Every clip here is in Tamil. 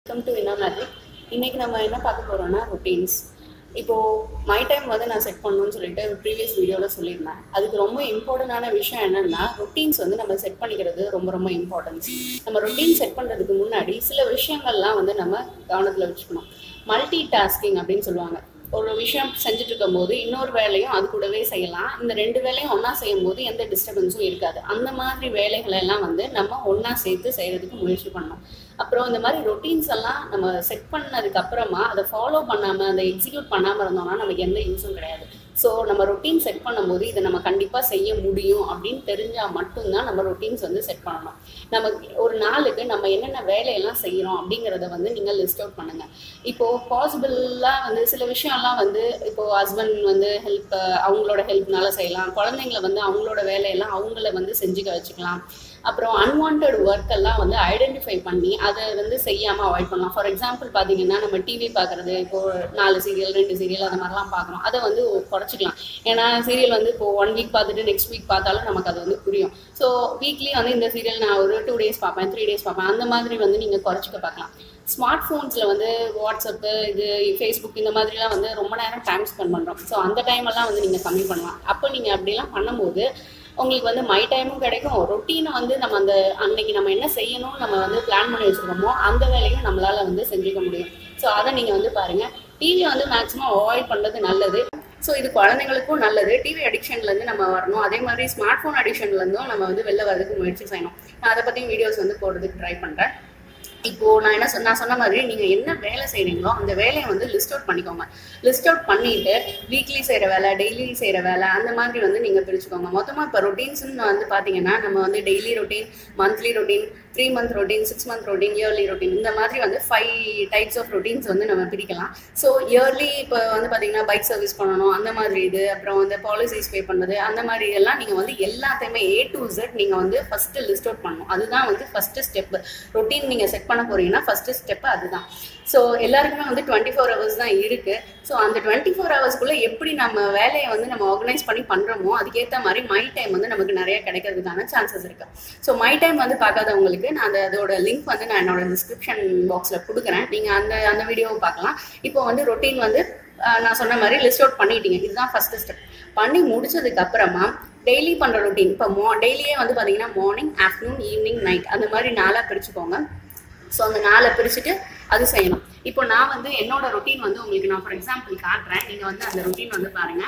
வெல்கம் டு இன்னா மேஜிக் இன்னைக்கு நம்ம என்ன பார்க்க போறோம்னா ரொட்டீன்ஸ் இப்போ மை டைம் வந்து நான் செட் பண்ணணும்னு சொல்லிட்டு ப்ரீவியஸ் வீடியோவில் சொல்லியிருந்தேன் அதுக்கு ரொம்ப இம்பார்ட்டண்டான விஷயம் என்னன்னா ரொட்டீன்ஸ் வந்து நம்ம செட் பண்ணிக்கிறது ரொம்ப ரொம்ப இம்பார்ட்டன்ஸ் நம்ம ரொட்டீன் செட் பண்ணுறதுக்கு முன்னாடி சில விஷயங்கள்லாம் வந்து நம்ம கவனத்தில் வச்சுக்கணும் மல்டி டாஸ்கிங் அப்படின்னு சொல்லுவாங்க ஒரு விஷயம் செஞ்சுட்டு இருக்கும்போது இன்னொரு வேலையும் அது கூடவே செய்யலாம் இந்த ரெண்டு வேலையும் ஒன்றா செய்யும் போது எந்த டிஸ்டர்பன்ஸும் இருக்காது அந்த மாதிரி வேலைகள் எல்லாம் வந்து நம்ம ஒன்றா சேர்த்து செய்யறதுக்கு முயற்சி பண்ணணும் அப்புறம் இந்த மாதிரி ரொட்டீன்ஸ் எல்லாம் நம்ம செட் பண்ணதுக்கு அப்புறமா அதை ஃபாலோ பண்ணாமல் அதை எக்ஸிக்யூட் பண்ணாமல் இருந்தோம்னா நமக்கு எந்த யூஸும் கிடையாது ஸோ நம்ம ரொட்டீன் செட் பண்ணும்போது இதை நம்ம கண்டிப்பாக செய்ய முடியும் அப்படின்னு தெரிஞ்சால் மட்டும்தான் நம்ம ரொட்டீன்ஸ் வந்து செட் பண்ணணும் நம்ம ஒரு நாளுக்கு நம்ம என்னென்ன வேலையெல்லாம் செய்கிறோம் அப்படிங்கிறத வந்து நீங்கள் லிஸ்ட் அவுட் பண்ணுங்க இப்போது பாசிபிளாக வந்து சில விஷயம்லாம் வந்து இப்போது ஹஸ்பண்ட் வந்து ஹெல்ப் அவங்களோட ஹெல்ப்னால செய்யலாம் குழந்தைங்கள வந்து அவங்களோட வேலையெல்லாம் அவங்கள வந்து செஞ்சுக்க வச்சுக்கலாம் அப்புறம் அன்வான்ட் ஒர்க் எல்லாம் வந்து ஐடென்டிஃபை பண்ணி அதை வந்து செய்யாமல் அவாய்ட் பண்ணலாம் ஃபார் எக்ஸாம்பிள் பார்த்தீங்கன்னா நம்ம டிவி பார்க்குறது இப்போ நாலு சீரியல் ரெண்டு சீரியல் அந்த மாதிரிலாம் பார்க்குறோம் அதை வந்து குறைச்சிக்கலாம் ஏன்னா சீரியல் வந்து இப்போ ஒன் வீக் பார்த்துட்டு நெக்ஸ்ட் வீக் பார்த்தாலும் நமக்கு அது வந்து புரியும் ஸோ வீக்லி வந்து இந்த சீரியல் நான் ஒரு டூ டேஸ் பார்ப்பேன் த்ரீ டேஸ் பார்ப்பேன் அந்த மாதிரி வந்து நீங்கள் குறைச்சிக்க பார்க்கலாம் ஸ்மார்ட் ஃபோன்ஸில் வந்து வாட்ஸ்அப்பு இது ஃபேஸ்புக் இந்த மாதிரிலாம் வந்து ரொம்ப நேரம் டைம் ஸ்பெண்ட் பண்ணுறோம் ஸோ அந்த டைம் எல்லாம் வந்து நீங்கள் கம்மி பண்ணலாம் அப்போ நீங்கள் அப்படிலாம் பண்ணும்போது உங்களுக்கு வந்து மை டைமும் கிடைக்கும் ரொட்டீனை வந்து நம்ம அந்த அன்னைக்கு நம்ம என்ன செய்யணும் நம்ம வந்து பிளான் பண்ணி வச்சுருக்கோமோ அந்த வேலையும் நம்மளால் வந்து செஞ்சுக்க முடியும் ஸோ அதை நீங்கள் வந்து பாருங்கள் டிவி வந்து மேக்ஸிமம் அவாய்ட் பண்ணுறது நல்லது ஸோ இது குழந்தைங்களுக்கும் நல்லது டிவி அடிக்ஷன்லேருந்து நம்ம வரணும் அதே மாதிரி ஸ்மார்ட் ஃபோன் அடிக்ஷன்லேருந்தும் நம்ம வந்து வெளில வரதுக்கு முயற்சி செய்யணும் நான் அதை பற்றியும் வீடியோஸ் வந்து போடுறதுக்கு ட்ரை பண்ணுறேன் இப்போ நான் என்ன சொன்ன நான் சொன்ன மாதிரி நீங்க என்ன வேலை செய்றீங்களோ அந்த வேலையை வந்து லிஸ்ட் அவுட் பண்ணிக்கோங்க லிஸ்ட் அவுட் பண்ணிட்டு வீக்லி செய்யற வேலை டெய்லி செய்யற வேலை அந்த மாதிரி வந்து நீங்க பிரிச்சுக்கோங்க மொத்தமா இப்போ ரொட்டீன்ஸ்னு வந்து பாத்தீங்கன்னா நம்ம வந்து daily routine monthly routine three month routine six month routine yearly routine இந்த மாதிரி வந்து ஃபைவ் டைப்ஸ் ஆஃப் ரொட்டீன்ஸ் வந்து நம்ம பிரிக்கலாம் ஸோ இயர்லி இப்போ வந்து பார்த்தீங்கன்னா பைக் சர்வீஸ் பண்ணணும் அந்த மாதிரி இது அப்புறம் வந்து பாலிசிஸ் பே பண்ணுறது அந்த மாதிரி எல்லாம் நீங்கள் வந்து எல்லாத்தையுமே ஏ டு Z நீங்கள் வந்து ஃபஸ்ட்டு லிஸ்ட் அவுட் பண்ணணும் அதுதான் வந்து ஃபஸ்ட்டு ஸ்டெப்பு ரொட்டீன் நீங்கள் செட் பண்ண போறீங்கன்னா ஃபஸ்ட்டு ஸ்டெப்பு அதுதான் ஸோ எல்லாருக்குமே வந்து டுவெண்ட்டி ஃபோர் ஹவர்ஸ் தான் இருக்குது ஸோ அந்த டுவெண்ட்டி ஃபோர் ஹவர்ஸ்க்குள்ளே எப்படி நம்ம வேலையை வந்து நம்ம ஆர்கனைஸ் பண்ணி பண்ணுறோமோ அதுக்கேற்ற மாதிரி மை டைம் வந்து நமக்கு நிறைய கிடைக்கிறதுக்கான சான்சஸ் இருக்கு ஸோ மை டைம் வந்து பார்க்காதவங்களுக்கு நான் அந்த அதோட லிங்க் வந்து நான் என்னோட டிஸ்கிரிப்ஷன் பாக்ஸில் கொடுக்குறேன் நீங்கள் அந்த அந்த வீடியோவை பார்க்கலாம் இப்போ வந்து ரொட்டீன் வந்து அஹ், நான் சொன்ன மாதிரி லிஸ்ட் அவுட் பண்ணிட்டீங்க இதுதான் ஃபர்ஸ்ட் ஸ்டெப் பண்ணி முடிச்சதுக்கு அப்புறமா டெய்லி பண்ணுற ரொட்டீன் இப்போ மோ டெய்லியே வந்து பார்த்தீங்கன்னா மார்னிங் ஆஃப்டர்நூன் ஈவினிங் நைட் அந்த மாதிரி நாளாக பிரிச்சுக்கோங்க ஸோ அந்த நாளை பிரிச்சுட்டு அது செய்யணும் இப்போ நான் வந்து என்னோட ரொட்டீன் வந்து உங்களுக்கு நான் ஃபார் எக்ஸாம்பிள் காட்டுறேன் நீங்கள் வந்து அந்த ரொட்டீன் வந்து பாருங்க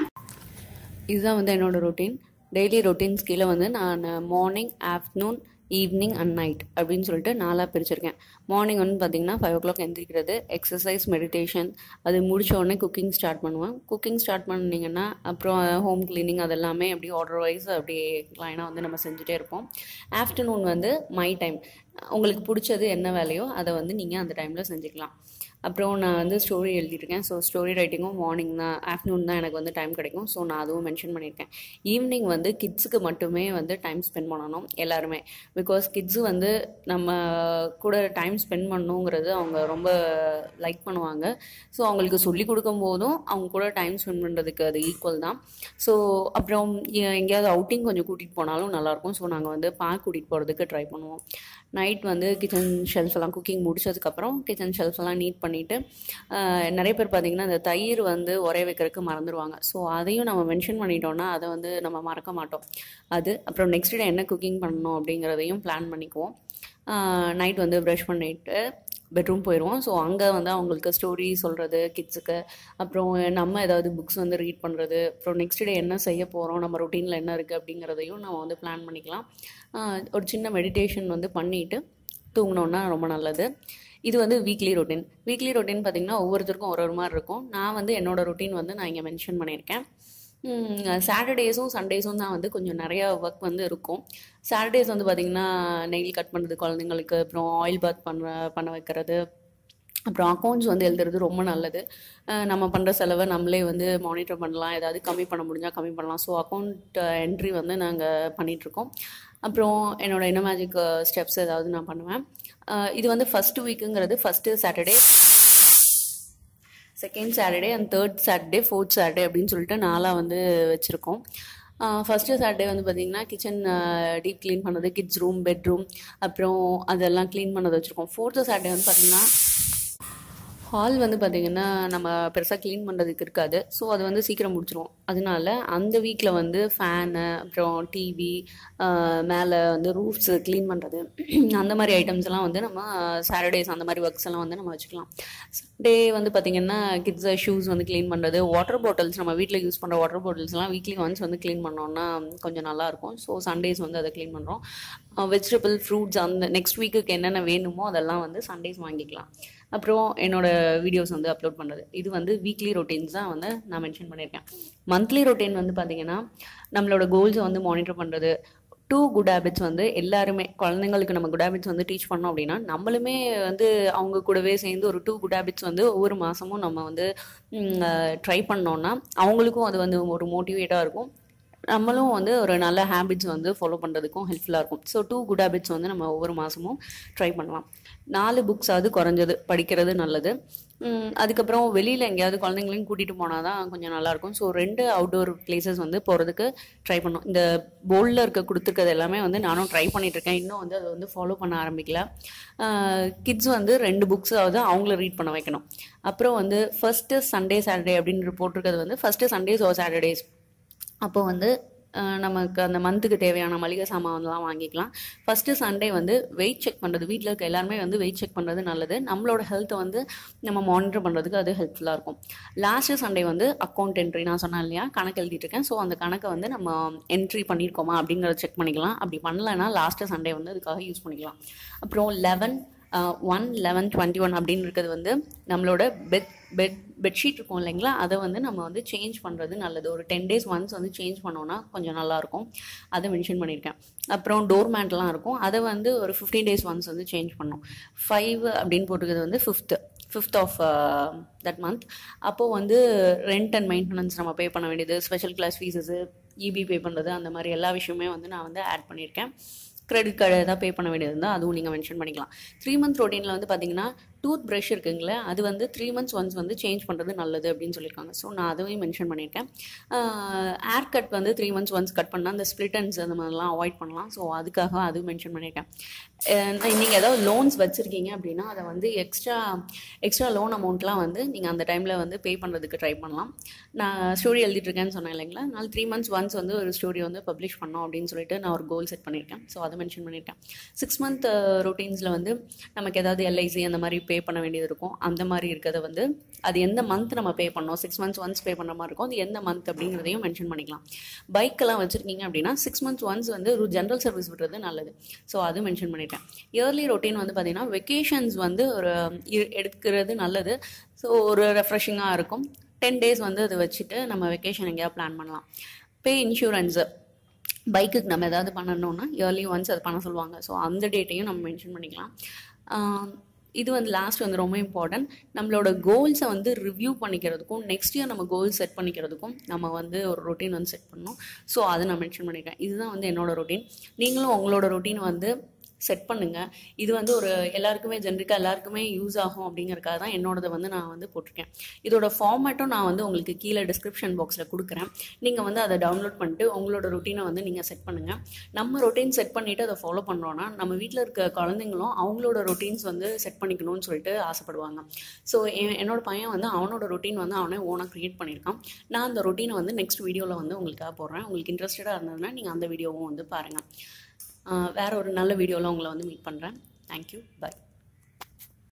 இதுதான் வந்து என்னோட ரொட்டீன் டெய்லி ரொட்டீன்ஸ் கீழே வந்து நான் morning afternoon evening and night அப்படின்னு சொல்லிட்டு நாலாக பிரிச்சிருக்கேன் மார்னிங் வந்து பார்த்தீங்கன்னா ஃபைவ் ஓ கிளாக் எந்திரிக்கிறது எக்ஸசைஸ் மெடிடேஷன் அது முடிச்ச உடனே குக்கிங் ஸ்டார்ட் பண்ணுவேன் குக்கிங் ஸ்டார்ட் பண்ணிங்கன்னா அப்புறம் ஹோம் க்ளீனிங் அது எல்லாமே அப்படியே ஆர்டர் வைஸ் அப்படியே லைனாக வந்து நம்ம செஞ்சுட்டே இருப்போம் ஆஃப்டர்நூன் வந்து மை டைம் உங்களுக்கு பிடிச்சது என்ன வேலையோ அதை வந்து நீங்கள் அந்த டைமில் செஞ்சுக்கலாம் அப்புறம் நான் வந்து ஸ்டோரி எழுதியிருக்கேன் ஸோ ஸ்டோரி ரைட்டிங்கும் மார்னிங் தான் ஆஃப்டர்நூன் தான் எனக்கு வந்து டைம் கிடைக்கும் ஸோ நான் அதுவும் மென்ஷன் பண்ணியிருக்கேன் ஈவினிங் வந்து கிட்ஸுக்கு மட்டுமே வந்து டைம் ஸ்பெண்ட் பண்ணணும் எல்லாருமே பிகாஸ் கிட்ஸு வந்து நம்ம கூட டைம் ஸ்பெண்ட் பண்ணணுங்கிறது அவங்க ரொம்ப லைக் பண்ணுவாங்க ஸோ அவங்களுக்கு சொல்லி கொடுக்கும் போதும் அவங்க கூட டைம் ஸ்பெண்ட் பண்ணுறதுக்கு அது ஈக்குவல் தான் ஸோ அப்புறம் எ- எங்கேயாவது அவுட்டிங் கொஞ்சம் கூட்டிகிட்டு போனாலும் நல்லாயிருக்கும் ஸோ நாங்கள் வந்து பார்க் கூட்டிகிட்டு போகிறதுக்கு ட்ரை பண்ணுவோம் நைட் வந்து கிச்சன் ஷெல்ஃப் எல்லாம் குக்கிங் முடிச்சதுக்கப்புறம் கிச்சன் ஷெல்ஃப் எல்லாம் நீட் பண்ணிவிட்டு நிறைய பேர் பார்த்தீங்கன்னா இந்த தயிர் வந்து உரைய வைக்கிறதுக்கு மறந்துடுவாங்க ஸோ அதையும் நம்ம மென்ஷன் பண்ணிட்டோம்னா அதை வந்து நம்ம மறக்க மாட்டோம் அது அப்புறம் நெக்ஸ்ட் டே என்ன குக்கிங் பண்ணணும் அப்படிங்கிறதையும் பிளான் பண்ணிக்குவோம் நைட் வந்து ப்ரஷ் பண்ணிட்டு பெட்ரூம் போயிடுவோம் ஸோ அங்கே வந்து அவங்களுக்கு ஸ்டோரி சொல்கிறது கிட்ஸுக்கு அப்புறம் நம்ம ஏதாவது புக்ஸ் வந்து ரீட் பண்ணுறது அப்புறம் நெக்ஸ்ட் டே என்ன செய்ய போகிறோம் நம்ம ரொட்டீனில் என்ன இருக்குது அப்படிங்கிறதையும் நம்ம வந்து பிளான் பண்ணிக்கலாம் ஆஹ் ஒரு சின்ன மெடிடேஷன் வந்து பண்ணிட்டு தூங்கினோன்னா ரொம்ப நல்லது இது வந்து வீக்லி ரொட்டீன் வீக்லி ரொட்டீன் பார்த்திங்கன்னா ஒவ்வொருத்தருக்கும் ஒரு ஒரு மாதிரி இருக்கும் நான் வந்து என்னோட ரொட்டீன் வந்து நான் இங்கே மென்ஷன் பண்ணியிருக்கேன் சாட்டர்டேஸும் சண்டேஸும் தான் வந்து கொஞ்சம் நிறையா ஒர்க் வந்து இருக்கும் சாட்டர்டேஸ் வந்து பார்த்திங்கன்னா நெயில் கட் பண்ணுறது குழந்தைங்களுக்கு அப்புறம் ஆயில் பாத் பண்ண பண்ண வைக்கிறது அப்புறம் அக்கௌண்ட்ஸ் வந்து எழுதுறது ரொம்ப நல்லது அஹ் நம்ம பண்ணுற செலவை நம்மளே வந்து மானிட்டர் பண்ணலாம் ஏதாவது கம்மி பண்ண முடிஞ்சால் கம்மி பண்ணலாம் ஸோ அக்கௌண்ட் என்ட்ரி வந்து நாங்கள் பண்ணிகிட்ருக்கோம் அப்புறம் என்னோட என்ன மேஜிக் ஸ்டெப்ஸ் ஏதாவது நான் பண்ணுவேன் அஹ் இது வந்து ஃபஸ்ட்டு வீக்குங்கிறது first Saturday second Saturday and third Saturday fourth Saturday அப்படின்னு சொல்லிட்டு நாளாக வந்து வச்சுருக்கோம் ஃபஸ்ட்டு சாட்டர்டே வந்து பார்த்திங்கன்னா கிச்சன் டீப் க்ளீன் பண்ணது கிட்ஸ் ரூம் பெட்ரூம் அப்புறம் அதெல்லாம் க்ளீன் பண்ணது வச்சுருக்கோம் ஃபோர்த்து சாட்டர்டே வந்து பார்த்திங்கன்னா ஹால் வந்து பார்த்திங்கன்னா நம்ம பெருசாக க்ளீன் பண்ணுறதுக்கு இருக்காது ஸோ அது வந்து சீக்கிரம் முடிச்சிருவோம் அதனால அந்த வீக்கில் வந்து ஃபேனு அப்புறம் டிவி மேலே வந்து ரூஃப்ஸ் க்ளீன் பண்ணுறது அந்த மாதிரி ஐட்டம்ஸ் எல்லாம் வந்து நம்ம சாட்டர்டேஸ் அந்த மாதிரி ஒர்க்ஸ் எல்லாம் வந்து நம்ம வச்சுக்கலாம் சண்டே வந்து பார்த்திங்கன்னா கிட்ஸ் ஷூஸ் வந்து க்ளீன் பண்ணுறது வாட்டர் பாட்டில்ஸ் நம்ம வீட்டில் யூஸ் பண்ணுற வாட்டர் பாட்டில்ஸ்லாம் வீக்லி ஒன்ஸ் வந்து க்ளீன் பண்ணோம்னா கொஞ்சம் நல்லாயிருக்கும் ஸோ சண்டேஸ் வந்து அதை க்ளீன் பண்ணுறோம் வெஜிடபிள் ஃப்ரூட்ஸ் அந்த நெக்ஸ்ட் வீக்குக்கு என்னென்ன வேணுமோ அதெல்லாம் வந்து சண்டேஸ் வாங்கிக்கலாம் அப்புறம் என்னோட வீடியோஸ் வந்து அப்லோட் பண்ணுறது இது வந்து வீக்லி ரொட்டீன்ஸ் தான் வந்து நான் மென்ஷன் பண்ணியிருக்கேன் மந்த்லி ரொட்டீன் வந்து பார்த்திங்கன்னா நம்மளோட கோல்ஸை வந்து மானிட்டர் பண்ணுறது டூ குட் ஹேபிட்ஸ் வந்து எல்லாருமே குழந்தைங்களுக்கு நம்ம குட் ஹேபிட்ஸ் வந்து டீச் பண்ணோம் அப்படின்னா நம்மளுமே வந்து அவங்க கூடவே சேர்ந்து ஒரு டூ குட் ஹேபிட்ஸ் வந்து ஒவ்வொரு மாதமும் நம்ம வந்து ட்ரை பண்ணோம்னா அவங்களுக்கும் அது வந்து ஒரு மோட்டிவேட்டாக இருக்கும் நம்மளும் வந்து ஒரு நல்ல ஹேபிட்ஸ் வந்து ஃபாலோ பண்ணுறதுக்கும் ஹெல்ப்ஃபுல்லாக இருக்கும் ஸோ டூ குட் ஹேபிட்ஸ் வந்து நம்ம ஒவ்வொரு மாதமும் ட்ரை பண்ணலாம் நாலு புக்ஸாவது குறைஞ்சது படிக்கிறது நல்லது அதுக்கப்புறம் வெளியில் எங்கேயாவது குழந்தைங்களையும் கூட்டிகிட்டு போனால் தான் கொஞ்சம் நல்லாயிருக்கும் ஸோ ரெண்டு அவுட்டோர் பிளேசஸ் வந்து போகிறதுக்கு ட்ரை பண்ணோம் இந்த போர்டில் இருக்க கொடுத்துருக்கிறது எல்லாமே வந்து நானும் ட்ரை பண்ணிகிட்ருக்கேன் இன்னும் வந்து அதை வந்து ஃபாலோ பண்ண ஆரம்பிக்கல கிட்ஸ் வந்து ரெண்டு புக்ஸாவது அவங்கள ரீட் பண்ண வைக்கணும் அப்புறம் வந்து ஃபஸ்ட்டு சண்டே சாட்டர்டே அப்படின்னு போட்டிருக்கிறது வந்து ஃபஸ்ட்டு சண்டேஸ் ஓ சாட்டர்டேஸ் அப்போ வந்து நமக்கு அந்த மந்த்துக்கு தேவையான மளிகை சாமான்லாம் வாங்கிக்கலாம் ஃபஸ்ட்டு சண்டே வந்து வெயிட் செக் பண்ணுறது வீட்டில் இருக்க எல்லாருமே வந்து வெயிட் செக் பண்ணுறது நல்லது நம்மளோட ஹெல்த்தை வந்து நம்ம மானிட்டர் பண்ணுறதுக்கு அது ஹெல்ப்ஃபுல்லாக இருக்கும் லாஸ்ட்டு சண்டே வந்து அக்கௌண்ட் என்ட்ரி நான் சொன்னேன் இல்லையா கணக்கு எழுதிட்டு இருக்கேன் ஸோ அந்த கணக்கை வந்து நம்ம என்ட்ரி பண்ணியிருக்கோமா அப்படிங்கிறத செக் பண்ணிக்கலாம் அப்படி பண்ணலைன்னா லாஸ்ட்டு சண்டே வந்து அதுக்காக யூஸ் பண்ணிக்கலாம் அப்புறம் eleven one eleven twenty one அப்படின்னு இருக்கிறது வந்து நம்மளோட பெட் பெட் பெட்ஷீட் இருக்கும் இல்லைங்களா அதை வந்து நம்ம வந்து சேஞ்ச் பண்ணுறது நல்லது ஒரு டென் டேஸ் ஒன்ஸ் வந்து சேஞ்ச் பண்ணோன்னா கொஞ்சம் நல்லாயிருக்கும் அதை மென்ஷன் பண்ணியிருக்கேன் அப்புறம் டோர் மேட்லாம் இருக்கும் அதை வந்து ஒரு ஃபிஃப்டீன் டேஸ் ஒன்ஸ் வந்து சேஞ்ச் பண்ணோம் ஃபைவ் அப்படின்னு போட்டுக்கிறது வந்து fifth fifth of that month அப்போது வந்து ரெண்ட் அண்ட் மெயின்டெனன்ஸ் நம்ம பே பண்ண வேண்டியது special class fees EB pay பண்ணுறது அந்த மாதிரி எல்லா விஷயமே வந்து நான் வந்து ஆட் பண்ணியிருக்கேன் கிரெடிட் கார்டு ஏதாவது பே பண்ண வேண்டியது இருந்தால் அதுவும் நீங்கள் மென்ஷன் பண்ணிக்கலாம் த்ரீ மந்த் ரொட்டீனில் வந்து பார்த்தீங்கன்னா டூத் ப்ரஷ் இருக்குங்களே அது வந்து த்ரீ மந்த்ஸ் ஒன்ஸ் வந்து சேஞ்ச் பண்ணுறது நல்லது அப்படின்னு சொல்லியிருக்காங்க ஸோ நான் அதுவும் மென்ஷன் பண்ணியிருக்கேன் ஏர் கட் வந்து த்ரீ மந்த்ஸ் ஒன்ஸ் கட் பண்ணால் அந்த ஸ்ப்ளிட்டன்ஸ் அந்த மாதிரிலாம் அவாய்ட் பண்ணலாம் ஸோ அதுக்காக அதுவும் மென்ஷன் பண்ணியிருக்கேன் நீங்கள் ஏதாவது லோன்ஸ் வச்சுருக்கீங்க அப்படின்னா அதை வந்து எக்ஸ்ட்ரா எக்ஸ்ட்ரா லோன் அமௌண்ட்லாம் வந்து நீங்கள் அந்த டைமில் வந்து பே பண்ணுறதுக்கு ட்ரை பண்ணலாம் நான் ஸ்டோரி எழுதிட்டுருக்கேன்னு சொன்னேன் இல்லைங்களா நான் த்ரீ மந்த்ஸ் ஒன்ஸ் வந்து ஒரு ஸ்டோரி வந்து பப்ளிஷ் பண்ணோம் அப்படின்னு சொல்லிட்டு நான் ஒரு கோல் செட் பண்ணியிருக்கேன் ஸோ அதை மென்ஷன் பண்ணியிருக்கேன் சிக்ஸ் மந்த் ரொட்டீன்ஸில் வந்து நமக்கு ஏதாவது எல்ஐசி அந்த மாதிரி பே பண்ண வேண்டியது இருக்கும் அந்த மாதிரி இருக்கிறத வந்து அது எந்த மந்த் நம்ம பே பண்ணோம் சிக்ஸ் மந்த்ஸ் ஒன்ஸ் பே பண்ணுற மாதிரி இருக்கும் அது எந்த மந்த் அப்படிங்கிறதையும் மென்ஷன் பண்ணிக்கலாம் பைக்கெல்லாம் வச்சுருக்கீங்க அப்படின்னா சிக்ஸ் மந்த்ஸ் ஒன்ஸ் வந்து ஒரு ஜென்ரல் சர்வீஸ் விடுறது நல்லது ஸோ அது மென்ஷன் பண்ணியிருக்கேன் இயர்லி ரொட்டீன் வந்து பார்த்தீங்கன்னா வெக்கேஷன்ஸ் வந்து ஒரு எடுக்கிறது நல்லது ஸோ ஒரு ரெஃப்ரெஷிங்காக இருக்கும் டென் டேஸ் வந்து அதை வச்சுட்டு நம்ம வெக்கேஷன் எங்கேயாவது பிளான் பண்ணலாம் பே இன்சூரன்ஸு பைக்குக்கு நம்ம ஏதாவது பண்ணணும்னா இயர்லி ஒன்ஸ் அது பண்ண சொல்லுவாங்க ஸோ அந்த டேட்டையும் நம்ம மென்ஷன் பண்ணிக்கலாம் இது வந்து லாஸ்ட் வந்து ரொம்ப இம்பார்ட்டன்ட் நம்மளோட கோல்ஸை வந்து ரிவ்யூ பண்ணிக்கிறதுக்கும் நெக்ஸ்ட் இயர் நம்ம கோல்ஸ் செட் பண்ணிக்கிறதுக்கும் நம்ம வந்து ஒரு ரொட்டீன் வந்து செட் பண்ணணும் ஸோ அதை நான் மென்ஷன் பண்ணியிருக்கேன் இதுதான் வந்து என்னோட ரொட்டீன் நீங்களும் உங்களோட ரொட்டீன் வந்து செட் பண்ணுங்கள் இது வந்து ஒரு எல்லாருக்குமே ஜென்ரிக்காக எல்லாருக்குமே யூஸ் ஆகும் அப்படிங்கறக்காக தான் என்னோடதை வந்து நான் வந்து போட்டிருக்கேன் இதோட ஃபார்மேட்டும் நான் வந்து உங்களுக்கு கீழே டிஸ்கிரிப்ஷன் பாக்ஸில் கொடுக்குறேன் நீங்கள் வந்து அதை டவுன்லோட் பண்ணிட்டு உங்களோட ரொட்டீனை வந்து நீங்கள் செட் பண்ணுங்கள் நம்ம ரொட்டீன் செட் பண்ணிவிட்டு அதை ஃபாலோ பண்ணுறோன்னா நம்ம வீட்டில் இருக்க குழந்தைங்களும் அவங்களோட ரொட்டீன்ஸ் வந்து செட் பண்ணிக்கணும்னு சொல்லிட்டு ஆசைப்படுவாங்க ஸோ என்னோட பையன் வந்து அவனோட ரொட்டீன் வந்து அவனே ஓனாக க்ரியேட் பண்ணியிருக்கான் நான் அந்த ரொட்டீனை வந்து நெக்ஸ்ட் வீடியோவில் வந்து உங்களுக்காக போடுறேன் உங்களுக்கு இன்ட்ரெஸ்டடாக இருந்ததுன்னா நீங்கள் அந்த வீடியோவும் வந்து பாருங்கள் வேறு ஒரு நல்ல வீடியோவில் உங்களை வந்து மீட் பண்ணுறேன் தேங்க்யூ பாய்